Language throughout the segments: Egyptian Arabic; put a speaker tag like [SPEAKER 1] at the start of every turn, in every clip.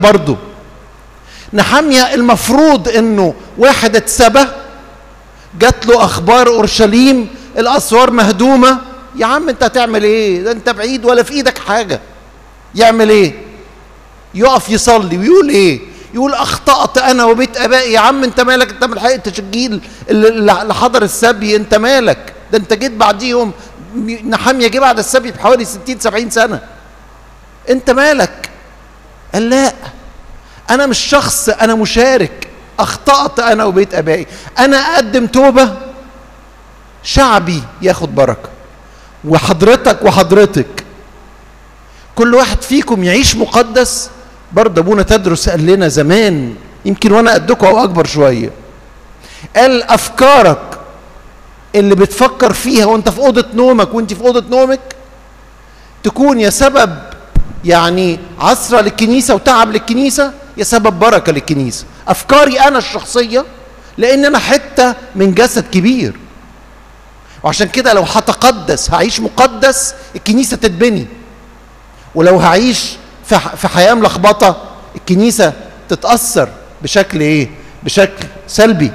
[SPEAKER 1] برضه نحمية المفروض انه واحد اتسبى جات له اخبار اورشليم الاسوار مهدومه يا عم انت هتعمل ايه ده انت بعيد ولا في ايدك حاجه يعمل ايه يقف يصلي ويقول ايه يقول اخطات انا وبيت ابائي يا عم انت مالك انت ما لحقتش الجيل اللي حضر السبي انت مالك ده انت جيت بعديهم نحاميه جه بعد السبي بحوالي 60 70 سنه انت مالك قال لا انا مش شخص انا مشارك اخطات انا وبيت ابائي انا اقدم توبه شعبي ياخد بركه وحضرتك وحضرتك كل واحد فيكم يعيش مقدس برضه ابونا تدرس قال لنا زمان يمكن وانا قدكم او اكبر شويه قال افكارك اللي بتفكر فيها وانت في اوضه نومك وانت في اوضه نومك تكون يا سبب يعني عصره للكنيسه وتعب للكنيسه يا سبب بركه للكنيسه افكاري انا الشخصيه لان انا حته من جسد كبير وعشان كده لو هتقدس هعيش مقدس الكنيسه تتبني ولو هعيش في حياه ملخبطه الكنيسه تتاثر بشكل ايه بشكل سلبي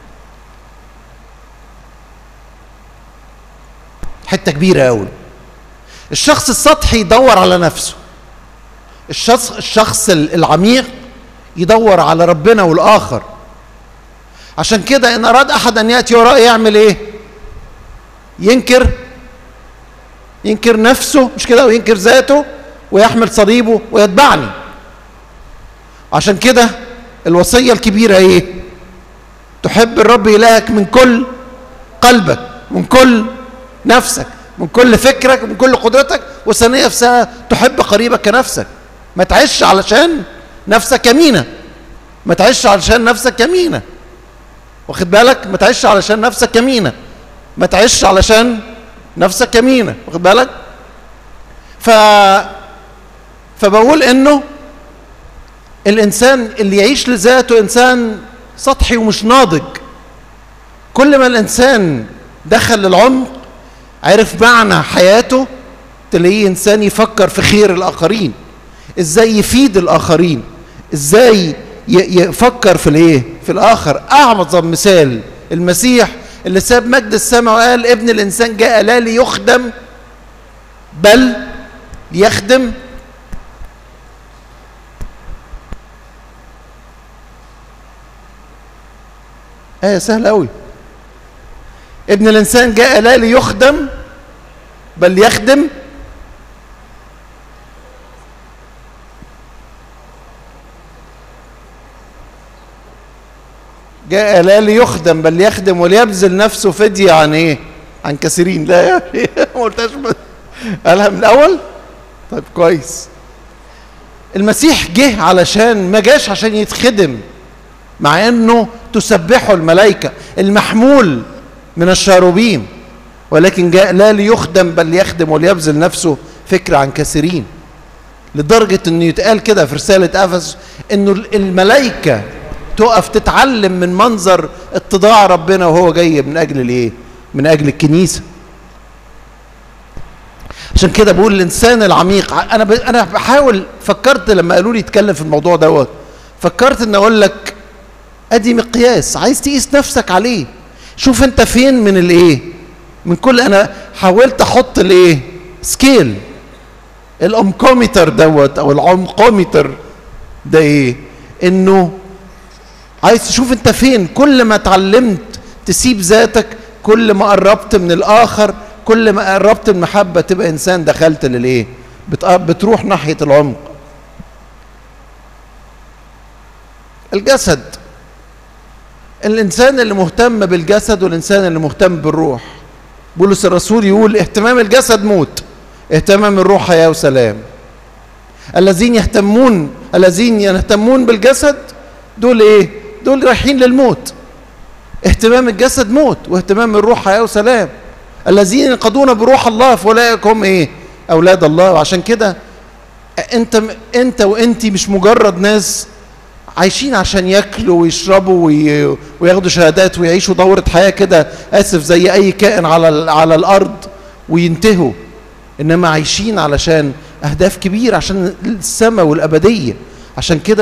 [SPEAKER 1] حته كبيره قوي الشخص السطحي يدور على نفسه الشخص الشخص العميق يدور على ربنا والاخر عشان كده ان اراد احد ان ياتي ورائي يعمل ايه ينكر ينكر نفسه مش كده وينكر ذاته ويحمل صليبه ويتبعني عشان كده الوصية الكبيرة ايه تحب الرب إلهك من كل قلبك من كل نفسك من كل فكرك من كل قدرتك والثانية نفسها تحب قريبك كنفسك ما تعيش علشان نفسك يمينة ما تعيش علشان نفسك يمينة واخد بالك ما تعيش علشان نفسك يمينة ما تعيش علشان نفسك يمينة واخد بالك ف فبقول انه الانسان اللي يعيش لذاته انسان سطحي ومش ناضج كل ما الانسان دخل للعمق عرف معنى حياته تلاقيه انسان يفكر في خير الاخرين ازاي يفيد الاخرين ازاي يفكر في الايه في الاخر اعظم مثال المسيح اللي ساب مجد السماء وقال ابن الانسان جاء لا ليخدم بل ليخدم آية سهلة أوي ابن الإنسان جاء لا ليخدم بل يخدم جاء لا ليخدم بل يخدم وليبذل نفسه فدية عن ايه؟ عن كثيرين لا يا ما قلتهاش قالها من الأول؟ طيب كويس المسيح جه علشان ما جاش عشان يتخدم مع انه تسبحه الملائكه المحمول من الشاروبيم ولكن جاء لا ليخدم بل ليخدم وليبذل نفسه فكره عن كثيرين لدرجه انه يتقال كده في رساله افسس انه الملائكه تقف تتعلم من منظر اتضاع ربنا وهو جاي من اجل الايه؟ من اجل الكنيسه. عشان كده بقول الانسان العميق انا ب... انا بحاول فكرت لما قالوا لي اتكلم في الموضوع دوت فكرت ان اقول لك ادي مقياس عايز تقيس نفسك عليه شوف انت فين من الايه من كل انا حاولت احط الايه سكيل الامكومتر دوت او العمقومتر ده ايه انه عايز تشوف انت فين كل ما اتعلمت تسيب ذاتك كل ما قربت من الاخر كل ما قربت المحبه تبقى انسان دخلت للايه بتروح ناحيه العمق الجسد الانسان اللي مهتم بالجسد والانسان اللي مهتم بالروح بولس الرسول يقول اهتمام الجسد موت اهتمام الروح حياه وسلام الذين يهتمون الذين يهتمون بالجسد دول ايه دول رايحين للموت اهتمام الجسد موت واهتمام الروح حياه وسلام الذين ينقضون بروح الله فاولئك هم ايه اولاد الله وعشان كده انت انت وانت مش مجرد ناس عايشين عشان ياكلوا ويشربوا وي... وياخدوا شهادات ويعيشوا دورة حياة كده آسف زي أي كائن على على الأرض وينتهوا إنما عايشين علشان أهداف كبيرة عشان السماء والأبدية عشان كده